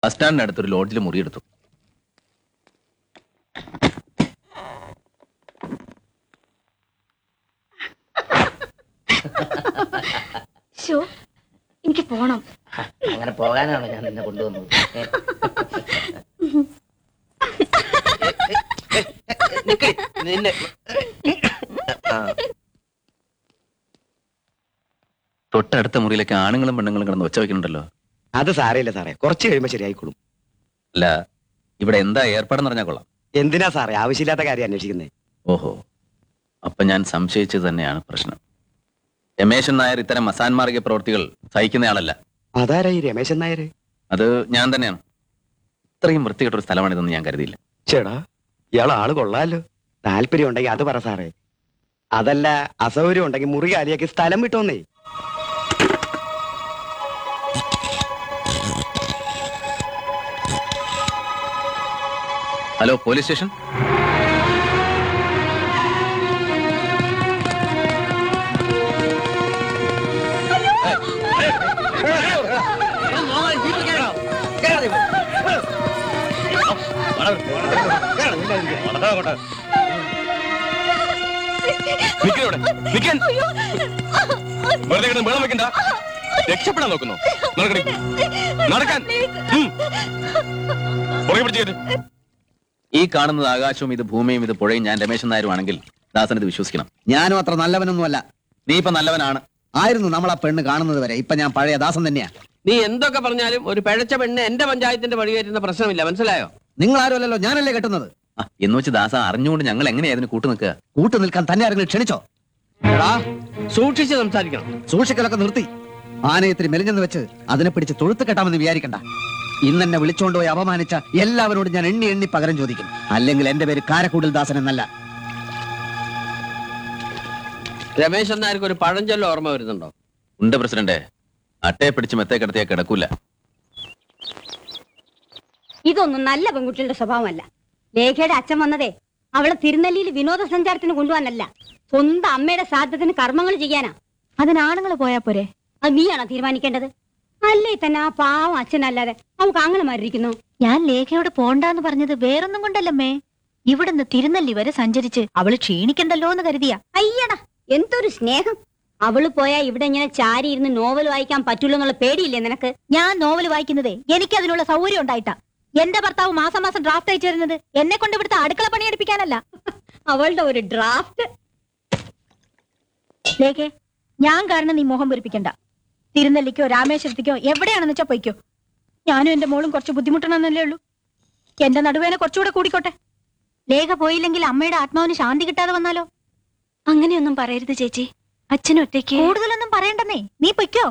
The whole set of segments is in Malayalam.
ബസ് സ്റ്റാൻഡിനടുത്ത് ഒരു ലോഡ്ജിൽ മുറിയെടുത്തു ഷോ എനിക്ക് പോണം അങ്ങനെ പോകാനാണ് ഞാൻ നിന്നെ കൊണ്ടുവന്നത് ഏ. നിക്ക്, നിന്നെ ആ, തൊട്ടടുത്ത മുറിയിലൊക്കെ ആണുങ്ങളും പെണ്ണുങ്ങളും കിടന്ന് ഒച്ച വയ്ക്കുന്നുണ്ടല്ലോ അത് സാരയില്ല സാറേ കുറച്ച് കഴിയുമ്പോ ശരിയായിക്കോളും അല്ല ഇവിടെ എന്താ ഏർപ്പാടെന്ന് പറഞ്ഞാൽ കൊള്ളാം എന്തിനാ സാറേ ആവശ്യമില്ലാത്ത കാര്യം അന്വേഷിക്കുന്നേ ഓഹോ അപ്പൊ ഞാൻ സംശയിച്ചത് തന്നെയാണ് പ്രശ്നം രമേശൻ നായർ ഇത്തരം മസാൻമാർഗിക പ്രവൃത്തികൾ സഹിക്കുന്നയാളല്ല അതാരാ ഈ രമേശൻ നായര് അത് ഞാൻ തന്നെയാണ് ഇത്രയും വൃത്തികെട്ടൊരു സ്ഥലമാണിതെന്ന് ഞാൻ കരുതിയില്ല ചേടാ ഇയാൾ ആള് കൊള്ളാലോ താല്പര്യം ഉണ്ടെങ്കിൽ അത് പറ സാറേ അതല്ല അസൗകര്യം ഉണ്ടെങ്കിൽ മുറി കാലിയാക്കി സ്ഥലം വിട്ടോന്നേ ഹലോ പോലീസ് സ്റ്റേഷൻ നിക്കവിടെ നിക്കാൻ വെറുതെ കിടന്ന് വെള്ളം വെക്കണ്ട രക്ഷപ്പെടാൻ നോക്കുന്നു നടക്കണേ നടക്കാൻ ഉം. പുറകെ പിടിച്ച് കയറ്റ്. ഈ കാണുന്നത് ആകാശവും ഇത് ഭൂമിയും ഇത് പുഴയും ഞാൻ രമേശൻ നായരും ആണെങ്കിൽ ദാസൻ ഇത് വിശ്വസിക്കണം ഞാനും അത്ര നല്ലവനൊന്നുമല്ല നീ ഇപ്പൊ നല്ലവനാണ് ആയിരുന്നു നമ്മൾ ആ പെണ്ണ് കാണുന്നത് വരെ ഇപ്പൊ ഞാൻ പഴയ ദാസൻ തന്നെയാ നീ എന്തൊക്കെ പറഞ്ഞാലും ഒരു പിഴച്ച പെണ്ണ് എന്റെ പഞ്ചായത്തിന്റെ വഴി കയറ്റുന്ന പ്രശ്നമില്ല മനസ്സിലായോ നിങ്ങൾ ആരുമല്ലല്ലോ ഞാനല്ലേ കെട്ടുന്നത് ആ, എന്ന് വെച്ച് ദാസ അറിഞ്ഞുകൊണ്ട് ഞങ്ങൾ എങ്ങനെയാ അതിന് കൂട്ടു നിൽക്കുക കൂട്ടു നിൽക്കാൻ തന്നെ ആരെങ്കിലും ക്ഷണിച്ചോ എടാ സൂക്ഷിച്ച് സംസാരിക്കണം സൂക്ഷിക്കലൊക്കെ നിർത്തി ആനയത്തിന് മെലിഞ്ഞെന്ന് വെച്ച് അതിനെ പിടിച്ച് തൊഴുത്ത് കെട്ടാമെന്ന് വിചാരിക്കണ്ട ഇന്നെന്നെ വിളിച്ചോണ്ട് പോയി അപമാനിച്ച എല്ലാവരോടും ഞാൻ എണ്ണി എണ്ണി പകരം ചോദിക്കും അല്ലെങ്കിൽ എന്റെ പേര് കാരക്കൂടിൽ ദാസൻ എന്നല്ല രമേശ് എന്നാർക്ക് ഒരു പഴഞ്ചൊല്ല ഓർമ്മ വരുന്നുണ്ടോ ഉണ്ട് പ്രസിഡന്റ് അട്ടയെ പിടിച്ച് മെത്തേ കിടത്തിയാ കിടക്കൂല ഇതൊന്നും നല്ല പെൺകുട്ടികളുടെ സ്വഭാവമല്ല ലേഖയുടെ അച്ഛൻ വന്നതേ അവളെ തിരുനെല്ലിയിൽ വിനോദസഞ്ചാരത്തിന് കൊണ്ടുപോകാനല്ല സ്വന്തം അമ്മയുടെ ശ്രാദ്ധത്തിന് കർമ്മങ്ങൾ ചെയ്യാനാ അതിനാണുങ്ങൾ പോയാ പോരെ അത് നീയാണോ തീരുമാനിക്കേണ്ടത് അല്ലേ തന്നെ ആ പാവം അച്ഛനല്ലാതെ അവൾക്ക് ആങ്ങളമാരിക്കുന്നു ഞാൻ ലേഖയോട് പോണ്ടാന്ന് പറഞ്ഞത് വേറൊന്നും കൊണ്ടല്ലമ്മേ ഇവിടുന്ന് തിരുനെല്ലി വരെ സഞ്ചരിച്ച് അവള് ക്ഷീണിക്കണ്ടല്ലോ എന്ന് കരുതിയാ അയ്യടാ എന്തൊരു സ്നേഹം അവള് പോയാ ഇവിടെ ഇങ്ങനെ ചാരി ഇരുന്ന് നോവൽ വായിക്കാൻ പറ്റുള്ളൂ എന്നുള്ള പേടിയില്ലേ നിനക്ക് ഞാൻ നോവൽ വായിക്കുന്നതേ എനിക്ക് അതിനുള്ള സൗകര്യം ഉണ്ടായിട്ടാ എന്റെ ഭർത്താവ് മാസം മാസം ഡ്രാഫ്റ്റ് അയച്ചു തരുന്നത് എന്നെ കൊണ്ട് ഇവിടുത്തെ അടുക്കള പണിയെടുപ്പിക്കാനല്ല അവളുടെ ഒരു ഡ്രാഫ്റ്റ് ലേഖേ ഞാൻ കാരണം നീ മോഹം പൊരിപ്പിക്കണ്ട തിരുനെല്ലിക്കോ രാമേശ്വരത്തേക്കോ എവിടെയാണെന്ന് വെച്ചാ പൊയ്ക്കോ ഞാനും എന്റെ മോളും കുറച്ച് ബുദ്ധിമുട്ടണമെന്നല്ലേ ഉള്ളൂ എന്റെ നടുവേന കുറച്ചുകൂടെ കൂടിക്കോട്ടെ ലേഖ പോയില്ലെങ്കിൽ അമ്മയുടെ ആത്മാവിന് ശാന്തി കിട്ടാതെ വന്നാലോ അങ്ങനെയൊന്നും പറയരുത് ചേച്ചി അച്ഛനൊറ്റയ്ക്ക് കൂടുതലൊന്നും പറയണ്ടെന്നേ നീ പൊയ്ക്കോ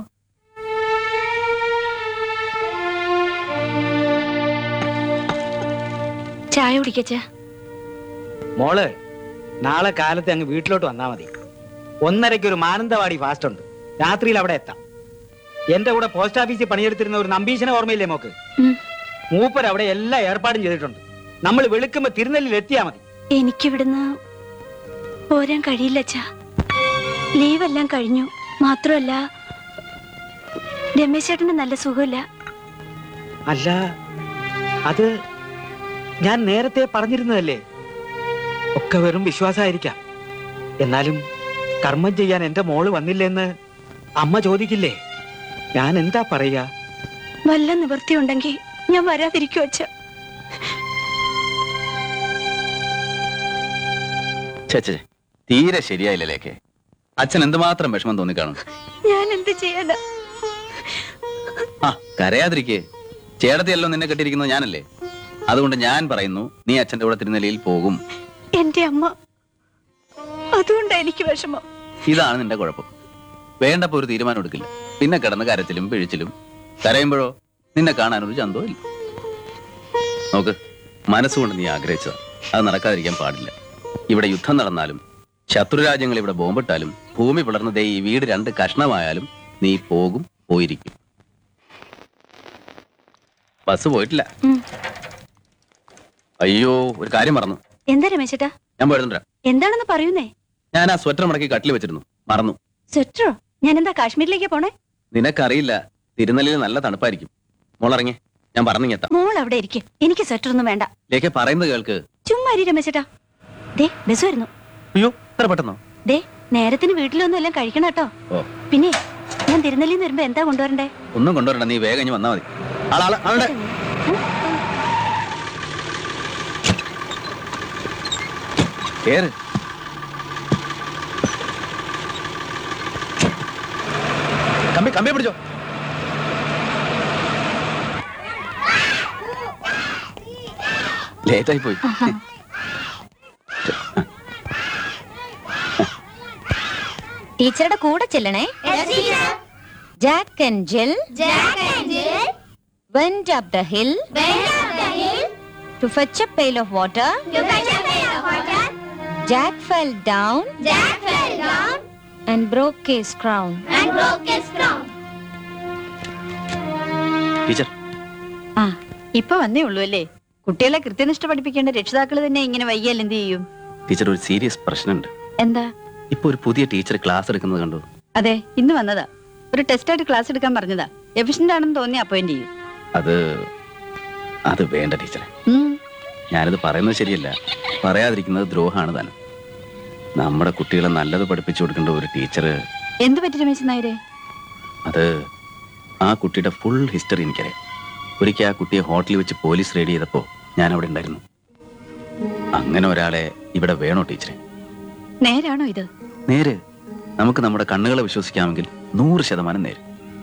ചായ കുടിക്കച്ച മോള് നാളെ കാലത്ത് അങ്ങ് വീട്ടിലോട്ട് വന്നാ മതി ഒന്നരയ്ക്ക് ഒരു മാനന്തവാടി ഫാസ്റ്റ് ഉണ്ട് രാത്രിയിൽ അവിടെ എത്താം എന്റെ കൂടെ പോസ്റ്റ് ഓഫീസിൽ പണിയെടുത്തിരുന്ന ഒരു നമ്പീശനെ ഓർമ്മയില്ലേ മോക്ക് ഉം. മൂപ്പർ അവിടെ എല്ലാ ഏർപ്പാടും ചെയ്തിട്ടുണ്ട് നമ്മൾ വെളുക്കുമ്പോ തിരുനെല്ലിൽ എത്തിയാ മതി എനിക്കിവിടുന്ന് പോരാൻ കഴിയില്ല അച്ഛാ ലീവ് എല്ലാം കഴിഞ്ഞു മാത്രമല്ല രമേശ് ചേട്ടന് നല്ല സുഖമില്ല അല്ല അത് ഞാൻ നേരത്തെ പറഞ്ഞിരുന്നതല്ലേ ഒക്കെ വെറും വിശ്വാസമായിരിക്കാം എന്നാലും കർമ്മം ചെയ്യാൻ എന്റെ മോള് വന്നില്ലെന്ന് അമ്മ ചോദിക്കില്ലേ ഞാൻ എന്താ പറയാ വല്ല നിവൃത്തിയുണ്ടെങ്കിൽ ഞാൻ വരാതിരിക്കും അച്ഛ ഛെ, ഛെ, ഛെ. തീരെ ശരിയായില്ല ലേഖേ അച്ഛൻ എന്തുമാത്രം വിഷമം തോന്നിക്കാണും ഞാൻ എന്ത് ചെയ്യാനാ ആ കരയാതിരിക്കേ ചേട്ടത്തിയല്ലോ നിന്നെ കെട്ടിയിരിക്കുന്നത് ഞാനല്ലേ അതുകൊണ്ട് ഞാൻ പറയുന്നു നീ അച്ഛന്റെ കൂടെ തിരുനെല്ലിയിൽ പോകും എന്റെ അമ്മ അതുകൊണ്ടാ എനിക്ക് വിഷമം ഇതാണ് നിന്റെ കുഴപ്പം വേണ്ടപ്പോ ഒരു തീരുമാനം എടുക്കില്ല പിന്നെ കിടന്ന് കരച്ചിലും പിഴിച്ചിലും കരയുമ്പോഴോ നിന്നെ കാണാനൊരു ചന്തവും ഇല്ല നോക്ക് മനസ്സുകൊണ്ട് നീ ആഗ്രഹിച്ചതാ അത് നടക്കാതിരിക്കാൻ പാടില്ല ഇവിടെ യുദ്ധം നടന്നാലും ശത്രുരാജ്യങ്ങൾ ഇവിടെ ബോംബിട്ടാലും ഭൂമി പിളർന്നതേ ഈ വീട് രണ്ട് കഷ്ണമായാലും നീ പോകും പോയിരിക്കും ബസ് പോയിട്ടില്ല അയ്യോ ഒരു കാര്യം മറന്നു എന്താ രമേശേട്ടാ ഞാൻ പോയിരുന്നുണ്ടാ എന്താണെന്ന് പറയൂന്നേ ഞാൻ ആ സ്വെറ്റർ മടക്കി കട്ടിൽ വെച്ചിരുന്നു മറന്നു സ്വെറ്ററോ ഞാൻ എന്താ കാശ്മീരിലേക്ക് പോണേ നിനക്കറിയില്ല തിരുനെല്ലിയിൽ നല്ല തണുപ്പായിരിക്കും മോളിറങ്ങി ഞാൻ പറഞ്ഞെത്താം മോൾ അവിടെ ഇരിക്കും എനിക്ക് സ്വെറ്റർ ഒന്നും വേണ്ട ലേഖ പറയുന്നത് കേൾക്ക് ചുമ്മാ ഇരി രമേശേട്ടാ ദേ ബസ് വരുന്നു അയ്യോ ഇത്ര പെട്ടെന്നോ ദേ നേരത്തിന് വീട്ടിലൊന്നും എല്ലാം കഴിക്കണം കേട്ടോ ഓ പിന്നെ ഞാൻ തിരുനെല്ലിന്ന് വരുമ്പോ എന്താ കൊണ്ടുവരണ്ടേ ഒന്നും കൊണ്ടുവരണ്ട നീ വേഗം ഇനി വന്നാ മതി ആളാള് ആളുടെ കേറ് കമ്പി കമ്പി പിടിച്ചോ ലേറ്റായി പോയി ടീച്ചറുടെ കൂടെ ചെല്ലണേ Jack and Jill went up the hill to fetch a pail of water. Jack fell down and broke his crown. Teacher ആ ഇപ്പൊ വന്നേ ഉള്ളൂ അല്ലേ കുട്ടികളെ കൃത്യനിഷ്ഠ പഠിപ്പിക്കേണ്ട രക്ഷിതാക്കൾ തന്നെ ഇങ്ങനെ വൈകിയാൽ എന്ത് ചെയ്യും ടീച്ചർ ഒരു സീരിയസ് പ്രശ്നമുണ്ട് എന്താ ഇപ്പൊ ഒരു പുതിയ ടീച്ചർ ക്ലാസ് എടുക്കുന്നത് കണ്ടു അതെ ഇന്ന് വന്നതാ ഒരു ടെസ്റ്റായിട്ട് ക്ലാസ് എടുക്കാൻ പറഞ്ഞതാ എഫിഷ്യന്റ് ആണെന്ന് തോന്നി അപ്പോയിന്റ് ചെയ്യും അത് അത് വേണ്ട ടീച്ചറെ ഉം. ഞാനിത് പറയുന്നത് ശരിയല്ല പറയാതിരിക്കുന്നത് ദ്രോഹമാണ് താനും നമ്മുടെ കുട്ടികളെ നല്ലത് പഠിപ്പിച്ചു കൊടുക്കേണ്ട ഒരു ടീച്ചർ എന്ത് പറ്റി രമേശൻ നായരെ അത് ആ കുട്ടിയുടെ ഫുൾ ഹിസ്റ്ററി എനിക്കറിയാം ഒരിക്കൽ ആ കുട്ടിയെ ഹോട്ടലിൽ വെച്ച് പോലീസ് റെയ്ഡ് ചെയ്തപ്പോൾ ഞാൻ അവിടെ ഉണ്ടായിരുന്നു അങ്ങനെ ഒരാളെ ഇവിടെ വേണോ ടീച്ചറെ നേരാണോ ഇത് നേര് നമുക്ക് നമ്മുടെ കണ്ണുകളെ വിശ്വസിക്കാമെങ്കിൽ നൂറ് ശതമാനം നേര്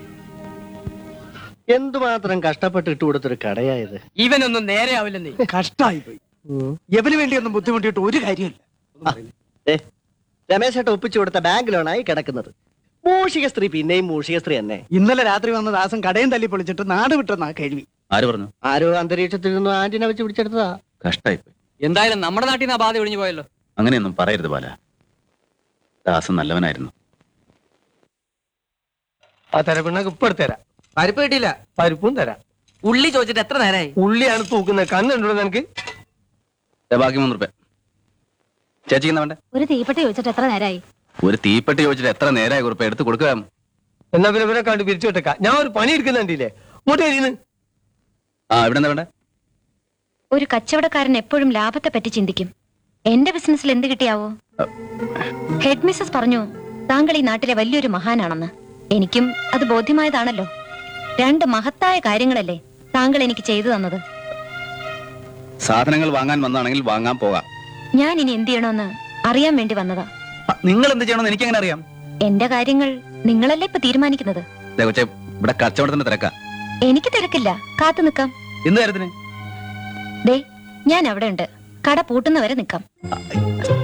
എന്തുമാത്രം കഷ്ടപ്പെട്ട് ഇട്ട് കൊടുത്തൊരു കടയായത് ഇവനൊന്നും നേരെ ആവില്ലെന്നേ കഷ്ടായി പോയി എവന് വേണ്ടി ഒന്നും ബുദ്ധിമുട്ടിയിട്ട് ഒരു കാര്യമില്ല രമേശേട്ട ഒപ്പിച്ചു കൊടുത്ത ബാങ്ക് ലോണായി കിടക്കുന്നത് മൂഷിക സ്ത്രീ പിന്നെയും മൂഷിക സ്ത്രീ തന്നെ ഇന്നലെ രാത്രി വന്ന ദാസൻ കടയും തല്ലി പൊളിച്ചിട്ട് നാട് വിട്ടെന്നാ കഴിവി ആര് പറഞ്ഞു ആരോ അന്തരീക്ഷത്തിൽ നിന്നും ആന്റിനെ വെച്ച് പിടിച്ചെടുത്തതാ കഷ്ടായിപ്പോയി എന്തായാലും നമ്മുടെ നാട്ടിൽ നിന്ന് ആ ബാധ ഒഴിഞ്ഞു പോയല്ലോ അങ്ങനെയൊന്നും പറയരുത് ബാല ദാസൻ നല്ലവനായിരുന്നു ആ തരപ്പിണ്ണക്ക് ഇപ്പൊ എടുത്തരാം പരിപ്പ് കിട്ടിയില്ല പരിപ്പും തരാം ഉള്ളി ചോദിച്ചിട്ട് എത്ര നേരമായി ഉള്ളിയാണ് തൂക്കുന്നത് കണ്ണുണ്ടോ നിനക്ക് ദേ ബാക്കി മൂന്ന് റുപ്യ ചേച്ചിക്ക് എന്താ വേണ്ടേ ഒരു തീപ്പെട്ടി ചോദിച്ചിട്ട് എത്ര നേരമായി ഒരു തീപ്പെട്ടി ചോദിച്ചിട്ട് എത്ര നേരമായി കുറിപ്പ് എടുത്ത് കൊടുക്കുക എന്നാ പിന്നെ ഇവരെ കണ്ട് പിരിച്ചു വിട്ടേക്കാം ഞാൻ ഒരു പണി എടുക്കുന്നുണ്ടില്ലേ ഇങ്ങോട്ട് ഇരുന്ന് ആ ഇവിടെ എന്താ വേണ്ടേ ഒരു കച്ചവടക്കാരൻ എപ്പോഴും ലാഭത്തെ പറ്റി ചിന്തിക്കും എന്റെ ബിസിനസ്സിൽ എന്ത് കിട്ടിയാവോ ഹെഡ് മിസ്സസ് പറഞ്ഞു താങ്കൾ ഈ നാട്ടിലെ വലിയൊരു മഹാനാണെന്ന് എനിക്കും അത് ബോധ്യമായതാണല്ലോ രണ്ട് മഹത്തായ കാര്യങ്ങളല്ലേ താങ്കൾ എനിക്ക് ചെയ്തു തന്നത് സാധനങ്ങൾ വാങ്ങാൻ വന്നാണെങ്കിൽ വാങ്ങാൻ പോകാം ഞാൻ ഇനി എന്ത് ചെയ്യണമെന്ന് അറിയാൻ വേണ്ടി വന്നതാ ആ, നിങ്ങൾ എന്ത് ചെയ്യണമെന്ന് എനിക്ക് എങ്ങനെ അറിയാം എന്റെ കാര്യങ്ങൾ നിങ്ങളല്ലേ ഇപ്പൊ തീരുമാനിക്കുന്നത് ദേ കൊച്ചേ ഇവിടെ കച്ചവടത്തിന്റെ തിരക്കാ എനിക്ക് തിരക്കില്ല കാത്തു നിൽക്കാം എന്ത് കാര്യത്തിന് ദേ ഞാൻ അവിടെ ഉണ്ട് കട പൂട്ടുന്നവരെ നിൽക്കാം ആ,